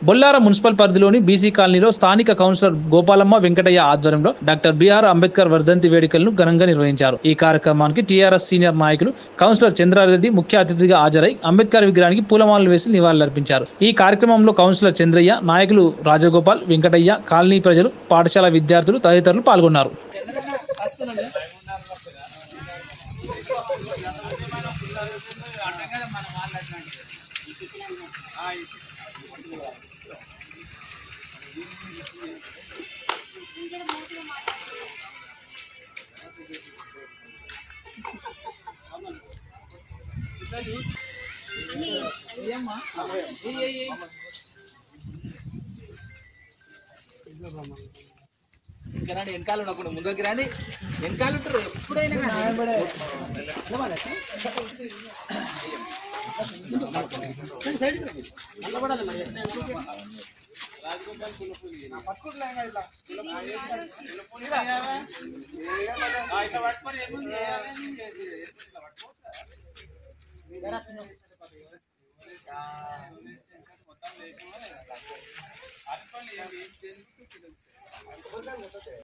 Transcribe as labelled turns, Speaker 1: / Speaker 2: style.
Speaker 1: Bollaram municipal పరిధిలోని BC కాలనీలో స్థానిక కౌన్సిలర్ గోపాలమ్మ వెంకటయ్య ఆధ్వర్యంలో డాక్టర్ బిఆర్ అంబేద్కర్ వర్ధంతి వేడుకలను ఘనంగా నిర్వహించారు ఈ కార్యక్రమానికి టీఆర్ఎస్ సీనియర్ నాయకులు కౌన్సిలర్ చంద్రారెడ్డి ముఖ్య అతిథిగా హాజరై అంబేద్కర్ విగ్రహానికి పూలమాలలు వేసి నివాళులర్పించారు ఈ కార్యక్రమంలో కౌన్సిలర్ చంద్రయ్య నాయకులు రాజగోపాల్ వెంకటయ్య కాలనీ ప్రజలు పాఠశాల విద్యార్థులు తదితరులు పాల్గొన్నారు
Speaker 2: ఇంకా రాండి వెనకాల ఉండకుండా ముందుకి రాండి వెనకాల ఉంటారు ఎప్పుడైనా కానీ. రండి, సైడ్కి రండి. నిలబడాలి మరి. ఆ, ఇట్లా పట్టుకొని ఏముంది?